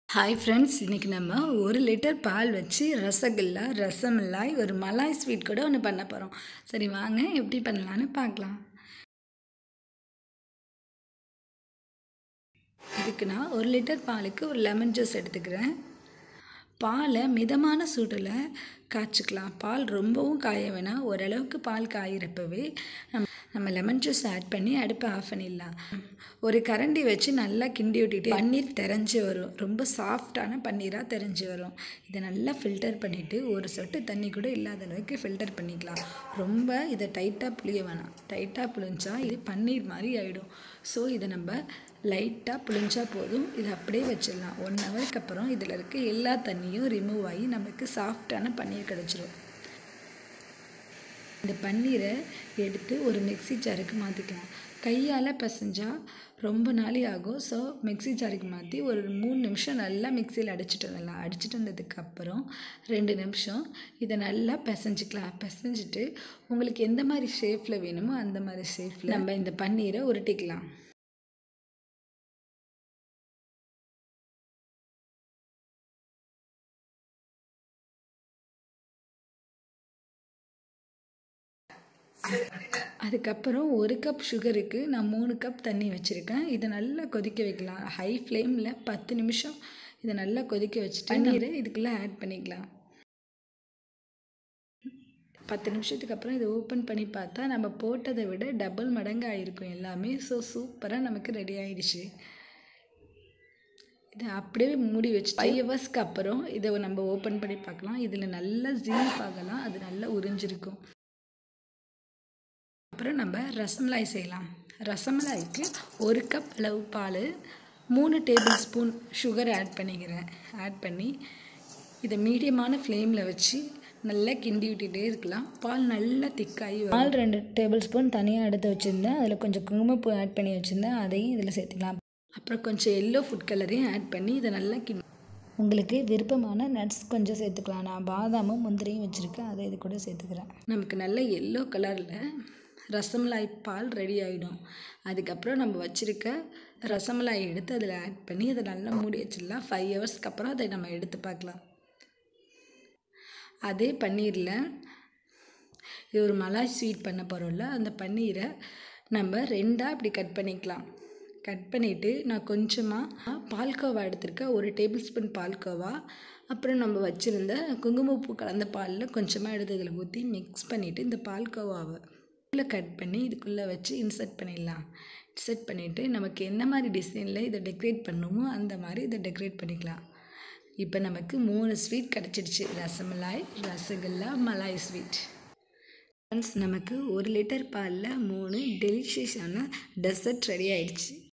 hi friends இன்றைக்கி நம்ம ஒரு லிட்டர் பால் வச்சு ரசகுல்லா ரசமலாய் ஒரு மலாய் ஸ்வீட் கூட ஒன்று பண்ண போகிறோம் சரி வாங்க எப்படி பண்ணலான்னு பார்க்கலாம் இதுக்கு நான் ஒரு லிட்டர் பாலுக்கு ஒரு லெமன் ஜூஸ் எடுத்துக்கிறேன் பாலை மிதமான சூட்டில் காய்ச்சிக்கலாம் பால் ரொம்பவும் காய வேணாம் ஓரளவுக்கு பால் காயிறப்பவே நம்ம நம்ம லெமன் ஜூஸ் ஆட் பண்ணி அடுப்பை ஆஃப் பண்ணிடலாம் ஒரு கரண்டி வச்சு நல்லா கிண்டி விட்டுட்டு பன்னீர் தெரிஞ்சு வரும் ரொம்ப சாஃப்டான பன்னீராக தெரிஞ்சு வரும் இதை நல்லா ஃபில்டர் பண்ணிவிட்டு ஒரு சொட்டு தண்ணி கூட இல்லாத அளவுக்கு ஃபில்டர் பண்ணிக்கலாம் ரொம்ப இதை டைட்டாக புளிய வேணாம் டைட்டாக புளிஞ்சா இது பன்னீர் மாதிரி ஆகிடும் ஸோ இதை நம்ம லைட்டாக புளிஞ்சா போதும் இதை அப்படியே வச்சிடலாம் ஒன் ஹவருக்கு அப்புறம் இதில் இருக்க எல்லா தண்ணியும் ரிமூவ் ஆகி நமக்கு சாஃப்டான பன்னீர் கிடச்சிரும் இந்த பன்னீரை எடுத்து ஒரு மிக்சி ஜாருக்கு மாற்றிக்கலாம் கையால் பசைஞ்சால் ரொம்ப நாளி ஆகும் ஸோ மிக்சி ஜாருக்கு மாற்றி ஒரு மூணு நிமிஷம் நல்லா மிக்சியில் அடிச்சுட்டு வந்துடலாம் அடிச்சுட்டு வந்ததுக்கு அப்புறம் ரெண்டு நிமிஷம் இதை நல்லா பிசைஞ்சிக்கலாம் பிசைஞ்சிட்டு உங்களுக்கு எந்த மாதிரி ஷேப்பில் வேணுமோ அந்த மாதிரி ஷேப்பில் நம்ம இந்த பன்னீரை உருட்டிக்கலாம் அதுக்கப்புறம் ஒரு கப் சுகருக்கு நான் மூணு கப் தண்ணி வச்சுருக்கேன் இதை நல்லா கொதிக்க வைக்கலாம் ஹை ஃப்ளேமில் பத்து நிமிஷம் இதை நல்லா கொதிக்க வச்சுட்டு தண்ணீரை இதுக்குள்ளே ஆட் பண்ணிக்கலாம் பத்து நிமிஷத்துக்கு அப்புறம் இதை ஓப்பன் பண்ணி பார்த்தா நம்ம போட்டதை விட டபுள் மடங்கு ஆகிருக்கும் எல்லாமே ஸோ சூப்பராக நமக்கு ரெடி ஆகிடுச்சு இதை அப்படியே மூடி வச்சு ஃபைவ் ஹவர்ஸ்க்கு அப்புறம் இதை நம்ம ஓப்பன் பண்ணி பார்க்கலாம் இதில் நல்லா ஜீல் பார்க்கலாம் அது நல்லா உறிஞ்சிருக்கும் அப்புறம் நம்ம ரசமலாய் செய்யலாம் ரசமலாய்க்கு ஒரு கப் அளவு பால் மூணு டேபிள் ஸ்பூன் சுகர் ஆட் பண்ணிக்கிறேன் ஆட் பண்ணி இதை மீடியமான ஃப்ளேமில் வச்சு நல்லா கிண்டி விட்டுட்டே இருக்கலாம் பால் நல்லா திக்காகி பால் ரெண்டு டேபிள் ஸ்பூன் தனியாக எடுத்து வச்சுருந்தேன் அதில் கொஞ்சம் குங்குமப்பூ ஆட் பண்ணி வச்சுருந்தேன் அதையும் இதில் சேர்த்துக்கலாம் அப்புறம் கொஞ்சம் எல்லோ ஃபுட் கலரையும் ஆட் பண்ணி இதை நல்லா கிண்டி உங்களுக்கு விருப்பமான நட்ஸ் கொஞ்சம் சேர்த்துக்கலாம் நான் பாதாமும் முந்திரியும் வச்சுருக்கேன் அதை இது கூட சேர்த்துக்கிறேன் நமக்கு நல்ல எல்லோ கலரில் ரசமலாய் பால் ரெடி ஆகிடும் அதுக்கப்புறம் நம்ம வச்சுருக்க ரசமலாய் எடுத்து அதில் ஆட் பண்ணி அதை நல்லா மூடி வச்சிடலாம் ஃபைவ் ஹவர்ஸ்க்கு அப்புறம் அதை நம்ம எடுத்து பார்க்கலாம் அதே பன்னீரில் இது ஒரு மலாய் ஸ்வீட் பண்ண போகிறோம்ல அந்த பன்னீரை நம்ம ரெண்டாக இப்படி கட் பண்ணிக்கலாம் கட் பண்ணிவிட்டு நான் கொஞ்சமாக பால்கோவா எடுத்திருக்கேன் ஒரு டேபிள் ஸ்பூன் பால்கோவா அப்புறம் நம்ம வச்சுருந்த குங்குமப்பூ கலந்த பாலில் கொஞ்சமாக எடுத்து இதில் ஊற்றி மிக்ஸ் பண்ணிவிட்டு இந்த பால்கோவாவை உள்ளே கட் பண்ணி இதுக்குள்ளே வச்சு இன்சர்ட் பண்ணிடலாம் இன்சர்ட் பண்ணிவிட்டு நமக்கு என்ன மாதிரி டிசைனில் இதை டெக்கரேட் பண்ணணுமோ அந்த மாதிரி இதை டெக்கரேட் பண்ணிக்கலாம் இப்போ நமக்கு மூணு ஸ்வீட் கிடச்சிடுச்சு ரசமலாய் ரசகுல்லா மலாய் ஸ்வீட் ஃப்ரெண்ட்ஸ் நமக்கு ஒரு லிட்டர் பாலில் மூணு டெலிஷியஸான டெசர்ட் ரெடி ஆயிடுச்சு